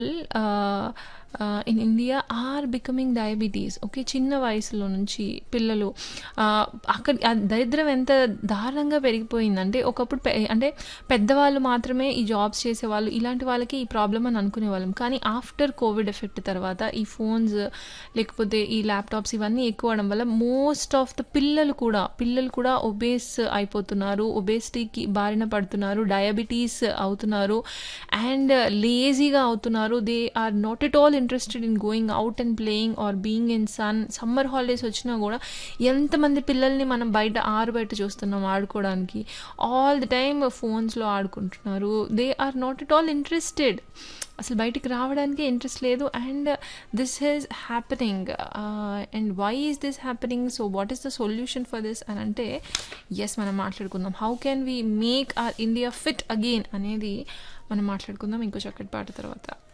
in India are becoming diabetes okay చిన్న వయసులో నుంచి పిల్లలు ఆహ్, అక్కడ ఆ దరిద్రం ఎంత దారుణంగా పెరిగిపోయిందంటే ఒకప్పుడు పె అంటే పెద్దవాళ్ళు మాత్రమే ఈ జాబ్స్ చేసేవాళ్ళు ఇలాంటి వాళ్ళకి ఈ ప్రాబ్లమ్ అని అనుకునేవాళ్ళం కానీ ఆఫ్టర్ కోవిడ్ ఎఫెక్ట్ తర్వాత ఈ ఫోన్స్ లేకపోతే ఈ ల్యాప్టాప్స్ ఇవన్నీ ఎక్కువ అవడం వల్ల మోస్ట్ ఆఫ్ ద పిల్లలు కూడా పిల్లలు కూడా ఒబేస్ అయిపోతున్నారు ఒబేసిటీకి బారిన పడుతున్నారు డయాబెటీస్ అవుతున్నారు అండ్ లేజీగా అవుతున్నారు they are not at all interested in going out and playing or being in sun summer holidays వచ్చినా కూడా ఎంతమంది పిల్లల్ని మనం బయట ఆరు బయట చూస్తున్నాం ఆడుకోవడానికి ఆల్ ది టైమ్ ఫోన్స్లో ఆడుకుంటున్నారు they are not at all interested అసలు బయటికి రావడానికే ఇంట్రెస్ట్ లేదు and this is happening and why is this happening so what is the solution for this అని అంటే ఎస్ మనం మాట్లాడుకుందాం how can we make our India fit again అనేది మనం మాట్లాడుకుందాం ఇంకో చక్కటి పాట తర్వాత